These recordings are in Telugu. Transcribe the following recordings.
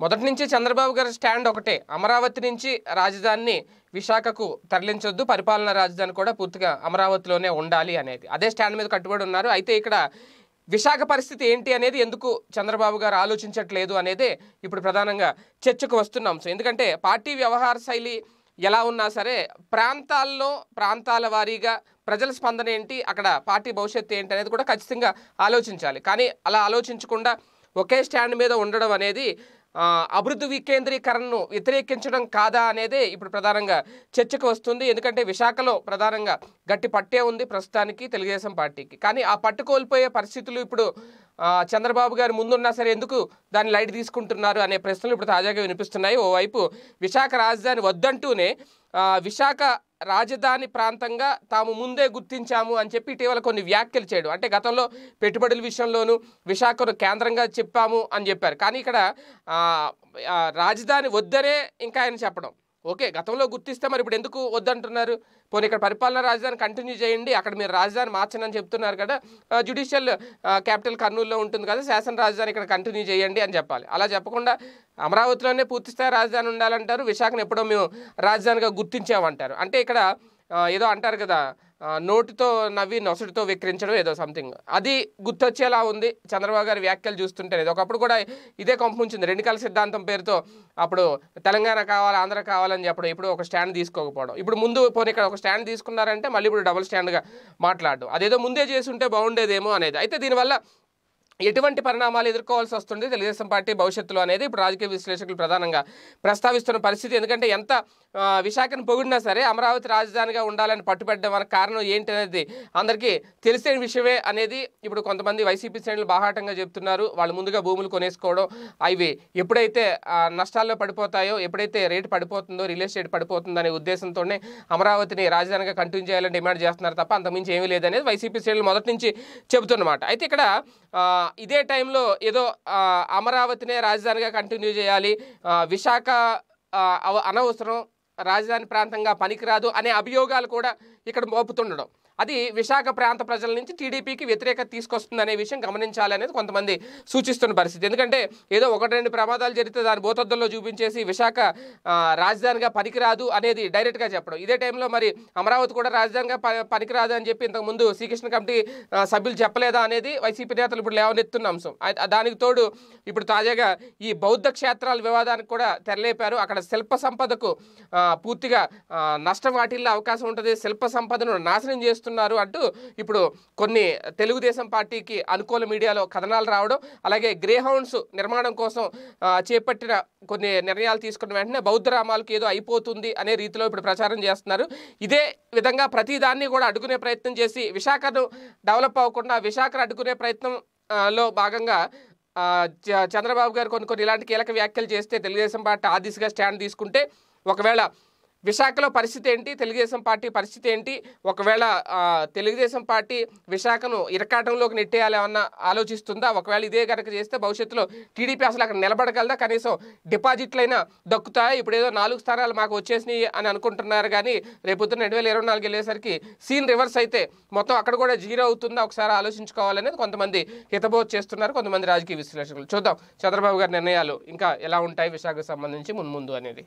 మొదటి నుంచి చంద్రబాబు గారి స్టాండ్ ఒకటే అమరావతి నుంచి రాజధానిని విశాఖకు తరలించొద్దు పరిపాలనా రాజధాని కూడా పూర్తిగా అమరావతిలోనే ఉండాలి అనేది అదే స్టాండ్ మీద కట్టుబడి ఉన్నారు అయితే ఇక్కడ విశాఖ పరిస్థితి ఏంటి అనేది ఎందుకు చంద్రబాబు గారు ఆలోచించట్లేదు అనేదే ఇప్పుడు ప్రధానంగా చర్చకు వస్తున్న అంశం ఎందుకంటే పార్టీ వ్యవహార శైలి ఎలా ఉన్నా సరే ప్రాంతాల్లో ప్రాంతాల వారీగా ప్రజల స్పందన ఏంటి అక్కడ పార్టీ భవిష్యత్తు ఏంటి అనేది కూడా ఖచ్చితంగా ఆలోచించాలి కానీ అలా ఆలోచించకుండా ఒకే స్టాండ్ మీద ఉండడం అనేది ఆ, అభివృద్ధి వికేంద్రీకరణను వ్యతిరేకించడం కాదా అనేదే ఇప్పుడు ప్రధానంగా చర్చకు వస్తుంది ఎందుకంటే విశాఖలో ప్రధానంగా గట్టి పట్టే ఉంది ప్రస్తుతానికి తెలుగుదేశం పార్టీకి కానీ ఆ పట్టు కోల్పోయే పరిస్థితులు ఇప్పుడు ఆ, చంద్రబాబు గారు ముందున్నా సరే ఎందుకు దాన్ని లైట్ తీసుకుంటున్నారు అనే ప్రశ్నలు ఇప్పుడు తాజాగా వినిపిస్తున్నాయి ఓవైపు విశాఖ రాజధాని వద్దంటూనే ఆ, విశాఖ రాజధాని ప్రాంతంగా తాము ముందే గుర్తించాము అని చెప్పి ఇటీవల కొన్ని వ్యాఖ్యలు చేయడం అంటే గతంలో పెట్టుబడుల విషయంలోనూ విశాఖను కేంద్రంగా చెప్పాము అని చెప్పారు కానీ ఇక్కడ ఆ, ఆ, రాజధాని వద్దనే ఇంకా ఆయన చెప్పడం ఓకే గతంలో గుర్తిస్తే మరి ఇప్పుడు ఎందుకు వద్దంటున్నారు పోనీ ఇక్కడ పరిపాలనా రాజధాని కంటిన్యూ చేయండి అక్కడ మీరు రాజధాని మార్చండి అని చెప్తున్నారు కదా జ్యుడిషియల్ క్యాపిటల్ కర్నూలులో ఉంటుంది కదా శాసన రాజధాని ఇక్కడ కంటిన్యూ చేయండి అని చెప్పాలి అలా చెప్పకుండా అమరావతిలోనే పూర్తిస్థాయి రాజధాని ఉండాలంటారు విశాఖను ఎప్పుడో మేము రాజధానిగా గుర్తించామంటారు అంటే ఇక్కడ ఆ, ఏదో అంటారు కదా ఆ, నోటితో నవ్వి నొసటితో విక్రించడం ఏదో సంథింగ్ అది గుర్తొచ్చేలా ఉంది చంద్రబాబు గారి వ్యాఖ్యలు చూస్తుంటే ఇది ఒకప్పుడు కూడా ఇదే కొంపుంచింది రెండుకాల సిద్ధాంతం పేరుతో అప్పుడు తెలంగాణ కావాలి ఆంధ్ర కావాలని చెప్పడం ఇప్పుడు ఒక స్టాండ్ తీసుకోకపోవడం ఇప్పుడు ముందు పోనీ ఇక్కడ ఒక స్టాండ్ తీసుకున్నారంటే మళ్ళీ ఇప్పుడు డబుల్ స్టాండ్గా మాట్లాడడం అదేదో ముందే చేసి ఉంటే బాగుండేదేమో అనేది అయితే దీనివల్ల ఎటువంటి పరిణామాలు ఎదుర్కోవాల్సి వస్తుంది తెలుగుదేశం పార్టీ భవిష్యత్తులో అనేది ఇప్పుడు రాజకీయ విశ్లేషకులు ప్రధానంగా ప్రస్తావిస్తున్న పరిస్థితి ఎందుకంటే ఎంత ఆ, విశాఖను పొగిడినా సరే అమరావతి రాజధానిగా ఉండాలని పట్టుబడ్డం వల్ల కారణం ఏంటి అనేది అందరికీ తెలిసిన విషయమే అనేది ఇప్పుడు కొంతమంది వైసీపీ శ్రేణులు బాహాటంగా చెప్తున్నారు వాళ్ళు ముందుగా భూములు కొనేసుకోవడం అవి ఎప్పుడైతే ఆ, నష్టాల్లో పడిపోతాయో ఎప్పుడైతే రేటు పడిపోతుందో రియల్ ఎస్టేట్ పడిపోతుందో అనే ఉద్దేశంతోనే అమరావతిని రాజధానిగా కంటిన్యూ చేయాలని డిమాండ్ చేస్తున్నారు తప్ప అంతకుమించి ఏమీ లేదనేది వైసీపీ శ్రేణులు మొదటి నుంచి చెబుతున్నమాట అయితే ఇక్కడ ఆ, ఇదే టైంలో ఏదో ఆ, అమరావతినే రాజధానిగా కంటిన్యూ చేయాలి ఆ, విశాఖ ఆ, అవ- అనవసరం రాజధాని ప్రాంతంగా పనికిరాదు అనే అభియోగాలు కూడా ఇక్కడ మోపుతుండడం అది విశాఖ ప్రాంత ప్రజల నుంచి టీడీపీకి వ్యతిరేకత తీసుకొస్తుంది అనే విషయం గమనించాలి అనేది కొంతమంది సూచిస్తున్న పరిస్థితి ఎందుకంటే ఏదో ఒకటి రెండు ప్రమాదాలు జరిగితే దాని భూతద్దంలో చూపించేసి విశాఖ ఆ, రాజధానిగా పనికిరాదు అనేది డైరెక్ట్గా చెప్పడం ఇదే టైంలో మరి అమరావతి కూడా రాజధానిగా ప- పనికిరాదు అని చెప్పి ఇంతకుముందు శ్రీకృష్ణ కమిటీ ఆ, సభ్యులు చెప్పలేదా అనేది వైసీపీ నేతలు ఇప్పుడు లేవనెత్తున్న అంశం అయి- దానికి తోడు ఇప్పుడు తాజాగా ఈ బౌద్ధ క్షేత్రాల వివాదానికి కూడా తెరలేపారు అక్కడ శిల్ప సంపదకు ఆ, పూర్తిగా ఆ, నష్టం వాటిల్లో అవకాశం ఉంటుంది శిల్ప సంపదను నాశనం చేస్తున్నారు అంటూ ఇప్పుడు కొన్ని తెలుగుదేశం పార్టీకి అనుకూల మీడియాలో కథనాలు రావడం అలాగే గ్రే హౌండ్స్ నిర్మాణం కోసం ఆ, చేపట్టిన కొన్ని నిర్ణయాలు తీసుకున్న వెంటనే బౌద్ధ రామాలకు ఏదో అయిపోతుంది అనే రీతిలో ఇప్పుడు ప్రచారం చేస్తున్నారు ఇదే విధంగా ప్రతి దాన్ని కూడా అడ్డుకునే ప్రయత్నం చేసి విశాఖను డెవలప్ అవ్వకుండా విశాఖను అడ్డుకునే ప్రయత్నం ఆ, లో భాగంగా ఆ, చ- చంద్రబాబు గారు కొన్ని కొన్ని ఇలాంటి కీలక వ్యాఖ్యలు చేస్తే తెలుగుదేశం పార్టీ ఆ దిశగా స్టాండ్ తీసుకుంటే ఒకవేళ విశాఖలో పరిస్థితి ఏంటి తెలుగుదేశం పార్టీ పరిస్థితి ఏంటి ఒకవేళ ఆ, తెలుగుదేశం పార్టీ విశాఖను ఇరకాటంలోకి నెట్టేయాలి ఏమన్నా ఆలోచిస్తుందా ఒకవేళ ఇదే కనుక చేస్తే భవిష్యత్తులో టీడీపీ అసలు అక్కడ నిలబడగలదా కనీసం డిపాజిట్లైనా దక్కుతాయి ఇప్పుడు ఏదో నాలుగు స్థానాలు మాకు వచ్చేసినాయి అని అనుకుంటున్నారు కానీ రేపొద్దున రెండు వేల ఇరవై నాలుగు వెళ్ళేసరికి సీన్ రివర్స్ అయితే మొత్తం అక్కడ కూడా జీరో అవుతుందా ఒకసారి ఆలోచించుకోవాలనేది కొంతమంది హితబోధ చేస్తున్నారు కొంతమంది రాజకీయ విశ్లేషకులు చూద్దాం చంద్రబాబు గారి నిర్ణయాలు ఇంకా ఎలా ఉంటాయి విశాఖకు సంబంధించి మున్ముందు అనేది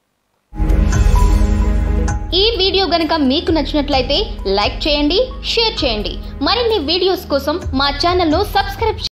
ఈ వీడియో గనుక మీకు నచ్చినట్లయితే లైక్ చేయండి షేర్ చేయండి మరిన్ని వీడియోస్ కోసం మా ఛానల్ను సబ్స్క్రైబ్